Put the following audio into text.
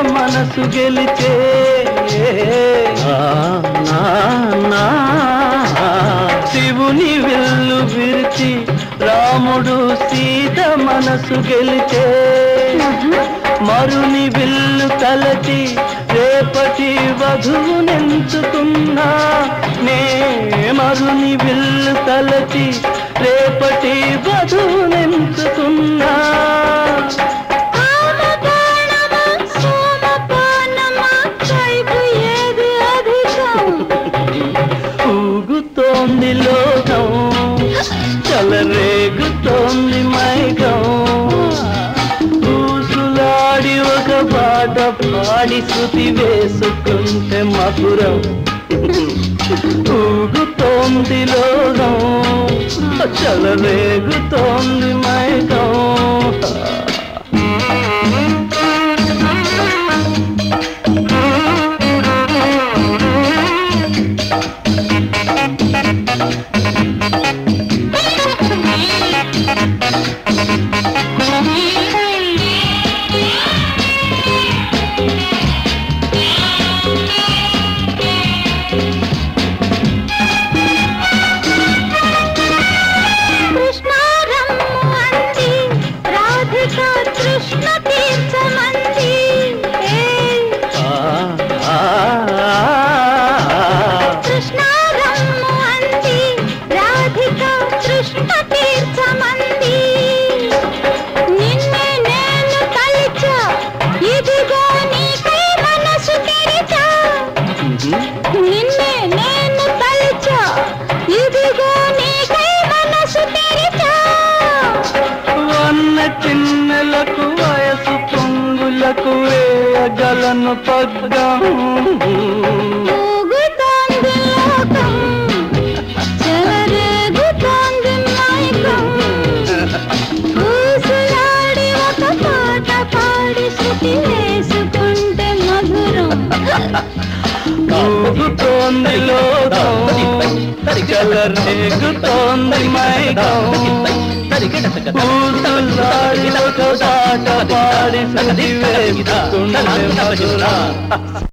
మనసు గెలిచే నా, నా, నా. శివుని విల్లు విరిచి రాముడు సీత మనసు గెలిచే మరుని విల్లు తలచి రేపటి వధువునెంచుకున్నా నే మరుని విల్లు తలచి రేపటి వధువునెంచుకున్నా కామబాణమా, సోమపానమా, కైపు ఏది అధికం? ఊగుతోంది లోకం చలరేగుతోంది మైకం ఊసులాడి ఒక పాట పాడి శృతి వేసుకుంటే మధురం ఊగుతోంది లోకం చలరేగుతోంది మైకం కృష్ణారమ్ము అంది, రాధిక కృష్ణ తీర్చమంది. ఏయ్, ఆ, ఆ, ఆ. కృష్ణారమ్ము అంది, రాధిక కృష్ణ తీర్చమంది. నిన్నే నేను తలిచా, ఇదిగో నీకై మనసు తెరిచా. నిన్నే నేను తలిచా, ఇదిగో నీకై మనసు తెరిచా. వన్న చిన్నెలకు వయసు పొంగులకు వేయగలను పగ్గం ఊగుతోంది లోకం, చెలరేగుతోంది మైకం. ఊసులాడి ఒక పాట పాడి శృతి వేసుకుంటే మధురం ఊగుతోంది లోకం చలరేగుతోంది మైకం ఊసులాడి ఒక పాట పాడి శృతి వేసుకుంటే మధురం